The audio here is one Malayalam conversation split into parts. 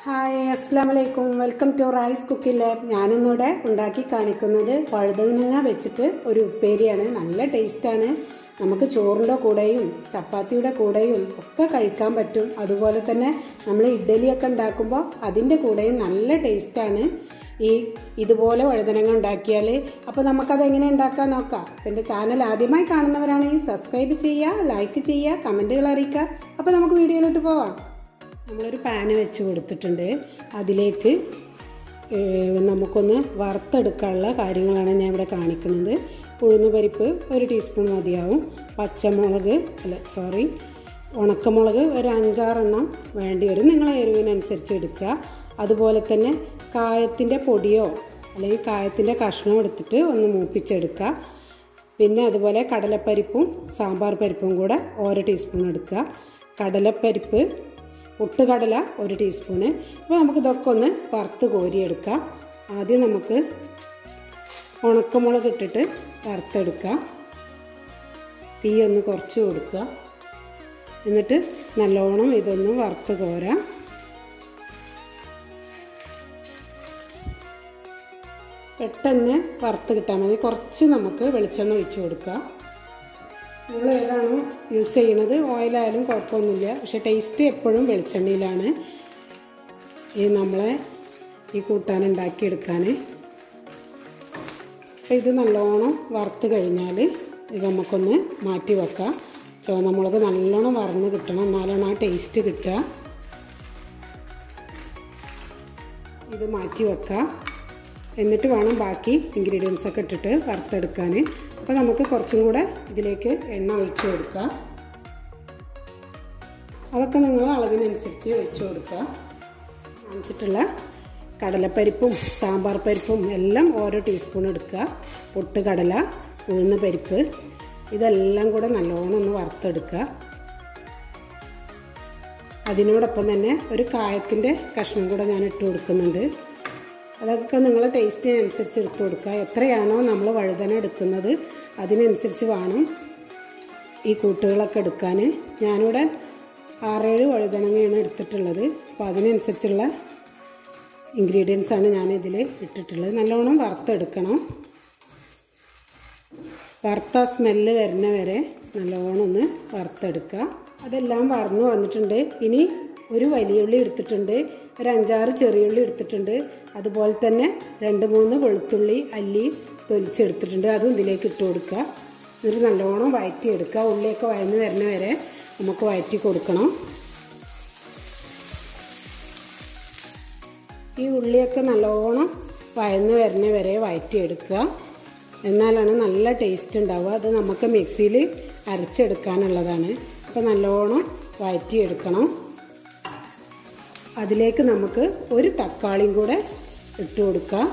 ഹായ് അസ്സാം വലൈക്കും welcome to rice cooking lab ഞാനിന്നിവിടെ ഉണ്ടാക്കി കാണിക്കുന്നത് വഴുതനങ്ങ വെച്ചിട്ട് ഒരു ഉപ്പേരിയാണ് നല്ല ടേസ്റ്റാണ് നമുക്ക് ചോറിൻ്റെ കൂടെയും ചപ്പാത്തിയുടെ കൂടെയും ഒക്കെ കഴിക്കാൻ പറ്റും അതുപോലെ തന്നെ നമ്മൾ ഇഡ്ഡലിയൊക്കെ ഉണ്ടാക്കുമ്പോൾ അതിൻ്റെ കൂടെയും നല്ല ടേസ്റ്റാണ് ഈ ഇതുപോലെ വഴുതനങ്ങ ഉണ്ടാക്കിയാൽ അപ്പോൾ നമുക്കത് എങ്ങനെ ഉണ്ടാക്കാൻ നോക്കാം എൻ്റെ ചാനൽ ആദ്യമായി കാണുന്നവരാണെങ്കിൽ സബ്സ്ക്രൈബ് ചെയ്യുക ലൈക്ക് ചെയ്യുക കമൻറ്റുകൾ അറിയിക്കുക അപ്പോൾ നമുക്ക് വീഡിയോയിലോട്ട് പോവാം നമ്മളൊരു പാന് വെച്ച് കൊടുത്തിട്ടുണ്ട് അതിലേക്ക് ഏഹ്, നമുക്കൊന്ന് വറുത്തെടുക്കാനുള്ള കാര്യങ്ങളാണ് ഞാൻ ഇവിടെ കാണിക്കുന്നത് ഉഴുന്ന് പരിപ്പ് ഒരു ടീസ്പൂൺ മതിയാവും പച്ചമുളക് അല്ല സോറി ഉണക്കമുളക് ഒരു അഞ്ചാറെണ്ണം വേണ്ടി വരും നിങ്ങളെ എരിവിനനുസരിച്ച് എടുക്കുക അതുപോലെ തന്നെ കായത്തിൻ്റെ പൊടിയോ അല്ലെങ്കിൽ കായത്തിൻ്റെ കഷ്ണം എടുത്തിട്ട് ഒന്ന് മൂപ്പിച്ചെടുക്കുക പിന്നെ അതുപോലെ കടലപ്പരിപ്പും സാമ്പാർ പരിപ്പും കൂടെ ഓരോ ടീസ്പൂൺ എടുക്കുക കടലപ്പരിപ്പ് പൊട്ടുകടല ഒരു ടീസ്പൂണ് അപ്പോൾ നമുക്ക് ഇതൊക്കെ ഒന്ന് വറുത്ത് കോരിയെടുക്കാം ആദ്യം നമുക്ക് ഉണക്കമുളക് ഇട്ടിട്ട് വറുത്തെടുക്കാം തീ ഒന്ന് കുറച്ച് കൊടുക്കുക എന്നിട്ട് നല്ലോണം ഇതൊന്ന് വറുത്ത് കോരാം പെട്ടെന്ന് വറുത്ത് കിട്ടാൻ മതി കുറച്ച് നമുക്ക് വെളിച്ചെണ്ണ ഒഴിച്ച് കൊടുക്കുക നിങ്ങൾ ഏതാണോ യൂസ് ചെയ്യണത് ഓയിലായാലും കുഴപ്പമൊന്നുമില്ല പക്ഷെ ടേസ്റ്റ് എപ്പോഴും വെളിച്ചെണ്ണയിലാണ് ഈ നമ്മളെ ഈ കൂട്ടാൻ ഉണ്ടാക്കിയെടുക്കാൻ അപ്പോൾ ഇത് നല്ലോണം വറുത്ത് കഴിഞ്ഞാൽ ഇത് നമുക്കൊന്ന് മാറ്റി വെക്കാം ചുവന്ന മുളക് നല്ലോണം വറന്ന് കിട്ടണം എന്നാലാണ് ആ ടേസ്റ്റ് കിട്ടുക ഇത് മാറ്റി വെക്കാം എന്നിട്ട് വേണം ബാക്കി ഇൻഗ്രീഡിയൻസ് ഒക്കെ ഇട്ടിട്ട് വറുത്തെടുക്കാൻ അപ്പോൾ നമുക്ക് കുറച്ചും കൂടെ ഇതിലേക്ക് എണ്ണ ഒഴിച്ചു കൊടുക്കാം അതൊക്കെ നിങ്ങൾ അളവിനനുസരിച്ച് ഒഴിച്ചു കൊടുക്കുക കാണിച്ചിട്ടുള്ള കടലപ്പരിപ്പും സാമ്പാർ പരിപ്പും എല്ലാം ഓരോ ടീസ്പൂൺ എടുക്കുക പൊട്ടുകടല ഉഴുന്ന പരിപ്പ് ഇതെല്ലാം കൂടെ നല്ലോണം ഒന്ന് വറുത്തെടുക്കുക അതിനോടൊപ്പം തന്നെ ഒരു കായത്തിൻ്റെ കഷ്ണം കൂടെ ഞാൻ ഇട്ട് കൊടുക്കുന്നുണ്ട് അതൊക്കെ നിങ്ങൾ ടേസ്റ്റിനനുസരിച്ച് എടുത്ത് കൊടുക്കുക എത്രയാണോ നമ്മൾ വഴുതന എടുക്കുന്നത് അതിനനുസരിച്ച് വേണം ഈ കൂട്ടുകളൊക്കെ എടുക്കാൻ ഞാനിവിടെ ആറേഴ് വഴുതനങ്ങയാണ് എടുത്തിട്ടുള്ളത് അപ്പോൾ അതിനനുസരിച്ചുള്ള ഇൻഗ്രീഡിയൻസ് ആണ് ഞാൻ ഇതിൽ ഇട്ടിട്ടുള്ളത് നല്ലോണം വറുത്തെടുക്കണം വറുത്ത സ്മെല്ല് വരുന്ന വരെ നല്ലോണം ഒന്ന് വറുത്തെടുക്കുക അതെല്ലാം വറന്നു വന്നിട്ടുണ്ട് ഇനി ഒരു വലിയ ഉള്ളി എടുത്തിട്ടുണ്ട് ഒരു അഞ്ചാറ് ചെറിയുള്ളി എടുത്തിട്ടുണ്ട് അതുപോലെ തന്നെ രണ്ട് മൂന്ന് വെളുത്തുള്ളി അല്ലി തൊലിച്ചെടുത്തിട്ടുണ്ട് അതും ഇതിലേക്ക് ഇട്ട് കൊടുക്കുക എന്നിട്ട് നല്ലോണം വഴറ്റിയെടുക്കുക ഉള്ളിയൊക്കെ വഴന്ന് വരുന്ന വരെ നമുക്ക് വഴറ്റി കൊടുക്കണം ഈ ഉള്ളിയൊക്കെ നല്ലോണം വഴന്ന് വരുന്ന വരെ വഴറ്റിയെടുക്കുക എന്നാലാണ് നല്ല ടേസ്റ്റ് ഉണ്ടാവുക അത് നമുക്ക് മിക്സിയിൽ അരച്ചെടുക്കാനുള്ളതാണ് അപ്പോൾ നല്ലോണം വഴറ്റിയെടുക്കണം അതിലേക്ക് നമുക്ക് ഒരു തക്കാളിയും കൂടെ ഇട്ട് കൊടുക്കാം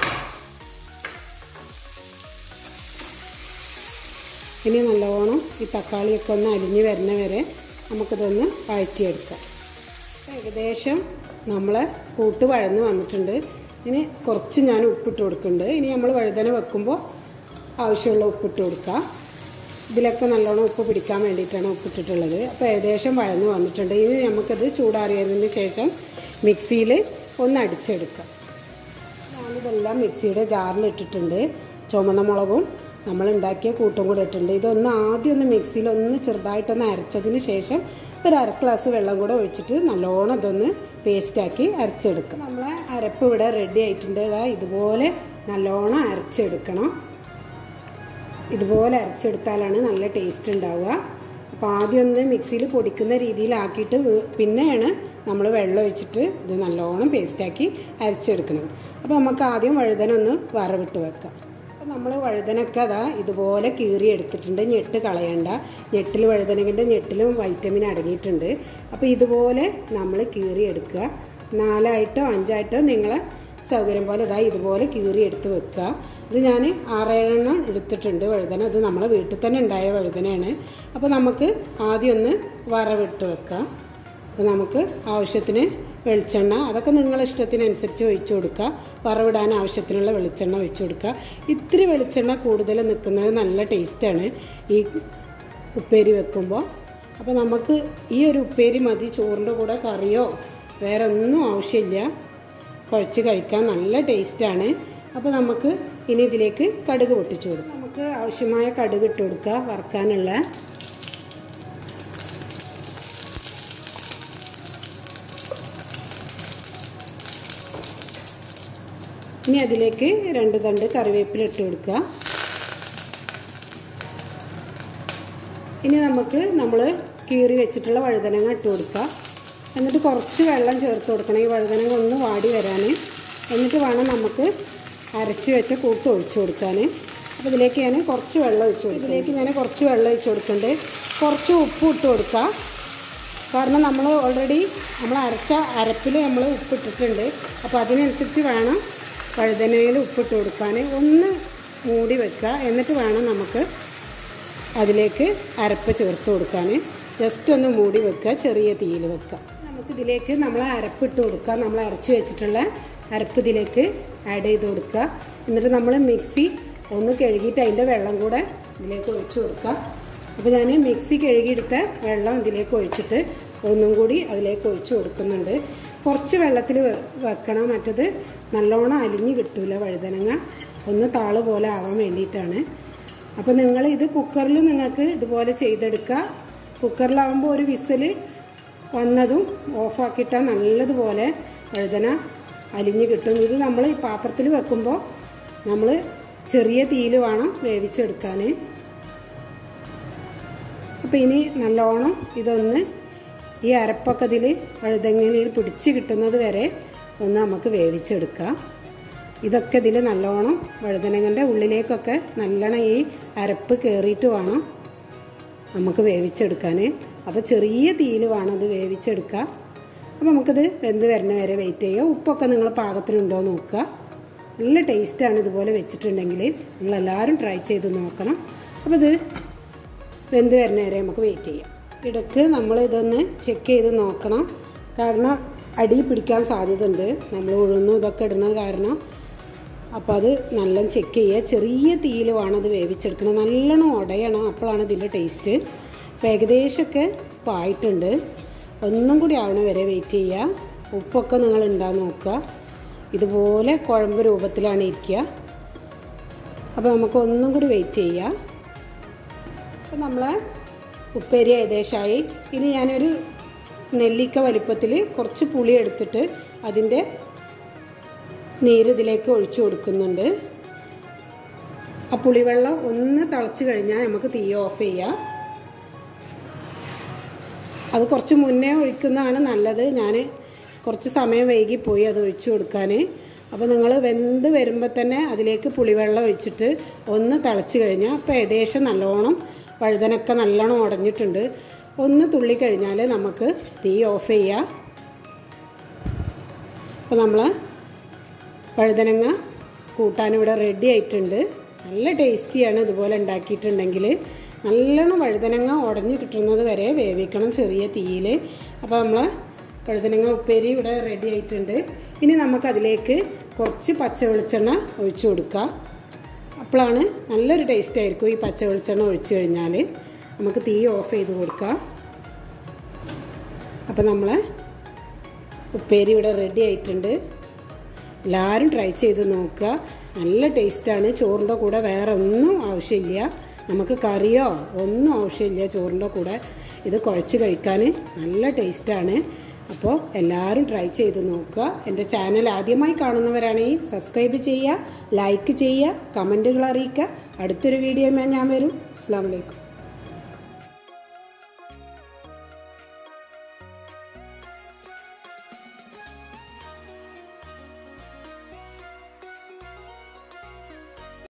ഇനി നല്ലോണം ഈ തക്കാളിയൊക്കെ ഒന്ന് അരിഞ്ഞ് വരുന്ന വരെ നമുക്കിതൊന്ന് വഴറ്റിയെടുക്കാം ഏകദേശം നമ്മളെ കൂട്ട് വഴന്ന് വന്നിട്ടുണ്ട് ഇനി കുറച്ച് ഞാൻ ഉപ്പിട്ട് കൊടുക്കുന്നുണ്ട് ഇനി നമ്മൾ വഴുതന വെക്കുമ്പോൾ ആവശ്യമുള്ള ഉപ്പിട്ട് കൊടുക്കുക ഇതിലൊക്കെ നല്ലോണം ഉപ്പ് പിടിക്കാൻ വേണ്ടിയിട്ടാണ് ഉപ്പിട്ടിട്ടുള്ളത് അപ്പോൾ ഏകദേശം വഴന്ന് വന്നിട്ടുണ്ട് ഇനി നമുക്കത് ചൂടാറിയതിന് ശേഷം മിക്സിയിൽ ഒന്ന് അടിച്ചെടുക്കാം ഞാനിതെല്ലാം മിക്സിയുടെ ജാറിലിട്ടിട്ടുണ്ട് ചുമന്ന മുളകും നമ്മൾ ഉണ്ടാക്കിയ കൂട്ടും കൂടെ ഇട്ടിട്ടുണ്ട് ഇതൊന്ന് ആദ്യം ഒന്ന് മിക്സിയിൽ ഒന്ന് ചെറുതായിട്ടൊന്ന് അരച്ചതിന് ശേഷം ഒരു അര ഗ്ലാസ് വെള്ളം കൂടെ ഒഴിച്ചിട്ട് നല്ലോണം ഇതൊന്ന് പേസ്റ്റാക്കി അരച്ചെടുക്കും നമ്മളെ അരപ്പ് ഇവിടെ റെഡി ആയിട്ടുണ്ട് ഇതാ ഇതുപോലെ നല്ലോണം അരച്ചെടുക്കണം ഇതുപോലെ അരച്ചെടുത്താലാണ് നല്ല ടേസ്റ്റ് ഉണ്ടാവുക അപ്പോൾ ആദ്യം ഒന്ന് മിക്സിയിൽ പൊടിക്കുന്ന രീതിയിലാക്കിയിട്ട് വേ- പിന്നെയാണ് നമ്മൾ വെള്ളം ഒഴിച്ചിട്ട് ഇത് നല്ലോണം പേസ്റ്റാക്കി അരച്ചെടുക്കുന്നത് അപ്പോൾ നമുക്ക് ആദ്യം വഴുതന ഒന്ന് വറവിട്ട് വെക്കാം അപ്പോൾ നമ്മൾ വഴുതനൊക്കെ അതാ ഇതുപോലെ കീറി എടുത്തിട്ടുണ്ട് ഞെട്ട് കളയണ്ട ഞെട്ടിൽ വഴുതനകിൻ്റെ ഞെട്ടിലും വൈറ്റമിൻ അടങ്ങിയിട്ടുണ്ട് അപ്പോൾ ഇതുപോലെ നമ്മൾ കീറി എടുക്കുക നാലായിട്ടോ അഞ്ചായിട്ടോ നിങ്ങളെ സൗകര്യം പോലെ ഇതാ ഇതുപോലെ കീറി എടുത്ത് വെക്കുക ഇത് ഞാൻ ആറേഴെണ്ണം എടുത്തിട്ടുണ്ട് വഴുതന ഇത് നമ്മളെ വീട്ടിൽ തന്നെ ഉണ്ടായ വഴുതനയാണ് അപ്പോൾ നമുക്ക് ആദ്യം ഒന്ന് വറവിട്ട് വെക്കാം അപ്പോൾ നമുക്ക് ആവശ്യത്തിന് വെളിച്ചെണ്ണ അതൊക്കെ നിങ്ങളെ ഇഷ്ടത്തിനനുസരിച്ച് ഒഴിച്ചു കൊടുക്കുക വറവിടാൻ ആവശ്യത്തിനുള്ള വെളിച്ചെണ്ണ ഒഴിച്ചു കൊടുക്കുക ഇത്തിരി വെളിച്ചെണ്ണ കൂടുതൽ നിൽക്കുന്നത് നല്ല ടേസ്റ്റാണ് ഈ ഉപ്പേരി വെക്കുമ്പോൾ അപ്പോൾ നമുക്ക് ഈ ഒരു ഉപ്പേരി മതി ചോറിൻ്റെ കൂടെ കറിയോ വേറെ ഒന്നും ആവശ്യമില്ല കുഴച്ച് കഴിക്കാൻ നല്ല ടേസ്റ്റാണ് അപ്പോൾ നമുക്ക് ഇനി ഇതിലേക്ക് കടുക് പൊട്ടിച്ചു കൊടുക്കാം നമുക്ക് ആവശ്യമായ കടുക് ഇട്ട് കൊടുക്കുക വറുക്കാനുള്ള ഇനി അതിലേക്ക് രണ്ട് തണ്ട് കറിവേപ്പില ഇട്ട് കൊടുക്കുക ഇനി നമുക്ക് നമ്മൾ കീറി വെച്ചിട്ടുള്ള വഴുതനങ്ങ ഇട്ട് കൊടുക്കുക എന്നിട്ട് കുറച്ച് വെള്ളം ചേർത്ത് കൊടുക്കണം ഈ വഴുതനങ്ങ ഒന്ന് വാടി വരാൻ എന്നിട്ട് വേണം നമുക്ക് അരച്ച് വെച്ച കൂട്ട് ഒഴിച്ചു കൊടുക്കാൻ അപ്പോൾ ഇതിലേക്ക് ഞാൻ കുറച്ച് വെള്ളം ഒഴിച്ചു കൊടുക്കും ഇതിലേക്ക് ഞാൻ കുറച്ച് വെള്ളം ഒഴിച്ചു കൊടുക്കുന്നുണ്ട് കുറച്ച് ഉപ്പ് ഇട്ട് കൊടുക്കുക കാരണം നമ്മൾ ഓൾറെഡി നമ്മൾ അരച്ച അരപ്പിൽ നമ്മൾ ഉപ്പിട്ടിട്ടുണ്ട് അപ്പോൾ അതിനനുസരിച്ച് വേണം വഴുതനയിൽ ഉപ്പിട്ട് കൊടുക്കാൻ ഒന്ന് മൂടി വെക്കുക എന്നിട്ട് വേണം നമുക്ക് അതിലേക്ക് അരപ്പ് ചേർത്ത് കൊടുക്കാൻ ജസ്റ്റ് ഒന്ന് മൂടി വെക്കുക ചെറിയ തീയിൽ വെക്കുക നമുക്ക് ഇതിലേക്ക് നമ്മൾ അരപ്പിട്ട് കൊടുക്കുക നമ്മൾ അരച്ച് വെച്ചിട്ടുള്ള അരപ്പ് ഇതിലേക്ക് ആഡ് ചെയ്ത് കൊടുക്കുക എന്നിട്ട് നമ്മൾ മിക്സി ഒന്ന് കഴുകിയിട്ട് അതിൻ്റെ വെള്ളം കൂടെ ഇതിലേക്ക് ഒഴിച്ചു കൊടുക്കുക അപ്പോൾ ഞാൻ മിക്സി കഴുകിയെടുത്ത വെള്ളം ഇതിലേക്ക് ഒഴിച്ചിട്ട് ഒന്നും കൂടി അതിലേക്ക് ഒഴിച്ചു കൊടുക്കുന്നുണ്ട് കുറച്ച് വെള്ളത്തിൽ വെക്കണം മറ്റത് നല്ലോണം അലിഞ്ഞ് കിട്ടൂല വഴുതനങ്ങ ഒന്ന് താള് പോലെ ആവാൻ വേണ്ടിയിട്ടാണ് അപ്പോൾ നിങ്ങൾ ഇത് കുക്കറിൽ നിങ്ങൾക്ക് ഇതുപോലെ ചെയ്തെടുക്കുക കുക്കറിലാവുമ്പോൾ ഒരു വിസിൽ വന്നതും ഓഫാക്കിയിട്ടാൽ നല്ലതുപോലെ വഴുതന അലിഞ്ഞ് കിട്ടും ഇത് നമ്മൾ ഈ പാത്രത്തിൽ വെക്കുമ്പോൾ നമ്മൾ ചെറിയ തീയിൽ വേണം വേവിച്ചെടുക്കാൻ അപ്പോൾ ഇനി നല്ലോണം ഇതൊന്ന് ഈ അരപ്പൊക്കെ ഇതിൽ വഴുതങ്ങയിൽ പിടിച്ച് കിട്ടുന്നത് വരെ ഒന്ന് നമുക്ക് വേവിച്ചെടുക്കാം ഇതൊക്കെ ഇതിൽ നല്ലോണം വഴുതനങ്ങൻ്റെ ഉള്ളിലേക്കൊക്കെ നല്ലോണം ഈ അരപ്പ് കയറിയിട്ട് വേണം നമുക്ക് വേവിച്ചെടുക്കാൻ അപ്പോൾ ചെറിയ തീയിൽ വേണം അത് വേവിച്ചെടുക്കുക അപ്പോൾ നമുക്കിത് വെന്ത് വരുന്ന വരെ വെയിറ്റ് ചെയ്യുക ഉപ്പൊക്കെ നിങ്ങൾ പാകത്തിനുണ്ടോ നോക്കുക നല്ല ടേസ്റ്റാണ് ഇതുപോലെ വെച്ചിട്ടുണ്ടെങ്കിൽ നിങ്ങളെല്ലാവരും ട്രൈ ചെയ്ത് നോക്കണം അപ്പോൾ ഇത് വെന്ത് വരുന്ന വരെ നമുക്ക് വെയിറ്റ് ചെയ്യാം ഇടയ്ക്ക് നമ്മൾ ഇതൊന്ന് ചെക്ക് ചെയ്ത് നോക്കണം കാരണം അടി പിടിക്കാൻ സാധ്യത ഉണ്ട് നമ്മൾ ഉഴുന്നും ഇതൊക്കെ ഇടുന്നത് കാരണം അപ്പോൾ അത് നല്ല ചെക്ക് ചെയ്യുക ചെറിയ തീയിൽ വേണം അത് വേവിച്ചെടുക്കണം നല്ലോണം ഉടയണം അപ്പോഴാണ് ഇതിൻ്റെ ടേസ്റ്റ് അപ്പോൾ ഏകദേശമൊക്കെ ഇപ്പോൾ ആയിട്ടുണ്ട് ഒന്നും കൂടി ആവണ വരെ വെയിറ്റ് ചെയ്യുക ഉപ്പൊക്കെ നിങ്ങൾ ഉണ്ടാകുന്ന നോക്കുക ഇതുപോലെ കുഴമ്പ് രൂപത്തിലാണ് ഇരിക്കുക അപ്പോൾ നമുക്ക് ഒന്നും കൂടി വെയിറ്റ് ചെയ്യുക അപ്പോൾ നമ്മൾ ഉപ്പേരി ഏകദേശമായി ഇനി ഞാനൊരു നെല്ലിക്ക വലിപ്പത്തിൽ കുറച്ച് പുളി എടുത്തിട്ട് അതിൻ്റെ നീര് ഇതിലേക്ക് ഒഴിച്ചു കൊടുക്കുന്നുണ്ട് ആ പുളിവെള്ളം ഒന്ന് തിളച്ച് കഴിഞ്ഞാൽ നമുക്ക് തീ ഓഫ് ചെയ്യാം അത് കുറച്ച് മുന്നേ ഒഴിക്കുന്നതാണ് നല്ലത് ഞാൻ കുറച്ച് സമയം വൈകിപ്പോയി അത് ഒഴിച്ചു കൊടുക്കാൻ അപ്പോൾ നിങ്ങൾ വെന്ത് വരുമ്പോൾ തന്നെ അതിലേക്ക് പുളിവെള്ളം ഒഴിച്ചിട്ട് ഒന്ന് തിളച്ച് കഴിഞ്ഞാൽ അപ്പോൾ ഏകദേശം നല്ലോണം വഴുതനൊക്കെ നല്ലോണം ഉടഞ്ഞിട്ടുണ്ട് ഒന്ന് തുള്ളി കഴിഞ്ഞാൽ നമുക്ക് തീ ഓഫ് ചെയ്യാം അപ്പോൾ നമ്മൾ വഴുതനങ്ങ കൂട്ടാൻ ഇവിടെ റെഡി ആയിട്ടുണ്ട് നല്ല ടേസ്റ്റിയാണ് ഇതുപോലെ ഉണ്ടാക്കിയിട്ടുണ്ടെങ്കിൽ നല്ലോണം വഴുതനങ്ങ ഉടഞ്ഞു കിട്ടുന്നത് വരെ വേവിക്കണം ചെറിയ തീയിൽ അപ്പോൾ നമ്മൾ വഴുതനങ്ങ ഉപ്പേരി ഇവിടെ റെഡി ആയിട്ടുണ്ട് ഇനി നമുക്കതിലേക്ക് കുറച്ച് പച്ച വെളിച്ചെണ്ണ ഒഴിച്ചു കൊടുക്കാം അപ്പോഴാണ് നല്ലൊരു ടേസ്റ്റ് ആയിരിക്കും ഈ പച്ച വെളിച്ചെണ്ണ ഒഴിച്ചു കഴിഞ്ഞാൽ നമുക്ക് തീ ഓഫ് ചെയ്ത് കൊടുക്കാം അപ്പോൾ നമ്മൾ ഉപ്പേരി ഇവിടെ റെഡി ആയിട്ടുണ്ട് എല്ലാവരും ട്രൈ ചെയ്ത് നോക്കുക നല്ല ടേസ്റ്റാണ് ചോറിൻ്റെ കൂടെ വേറെ ഒന്നും ആവശ്യമില്ല നമുക്ക് കറിയോ ഒന്നും ആവശ്യമില്ല ചോറിൻ്റെ കൂടെ ഇത് കുഴച്ച് കഴിക്കാൻ നല്ല ടേസ്റ്റാണ് അപ്പോൾ എല്ലാവരും ട്രൈ ചെയ്ത് നോക്കുക എൻ്റെ ചാനൽ ആദ്യമായി കാണുന്നവരാണെങ്കിൽ സബ്സ്ക്രൈബ് ചെയ്യുക ലൈക്ക് ചെയ്യുക കമൻറ്റുകൾ അറിയിക്കുക അടുത്തൊരു വീഡിയോയുമായി ഞാൻ വരും അസ്സാം വലൈക്കും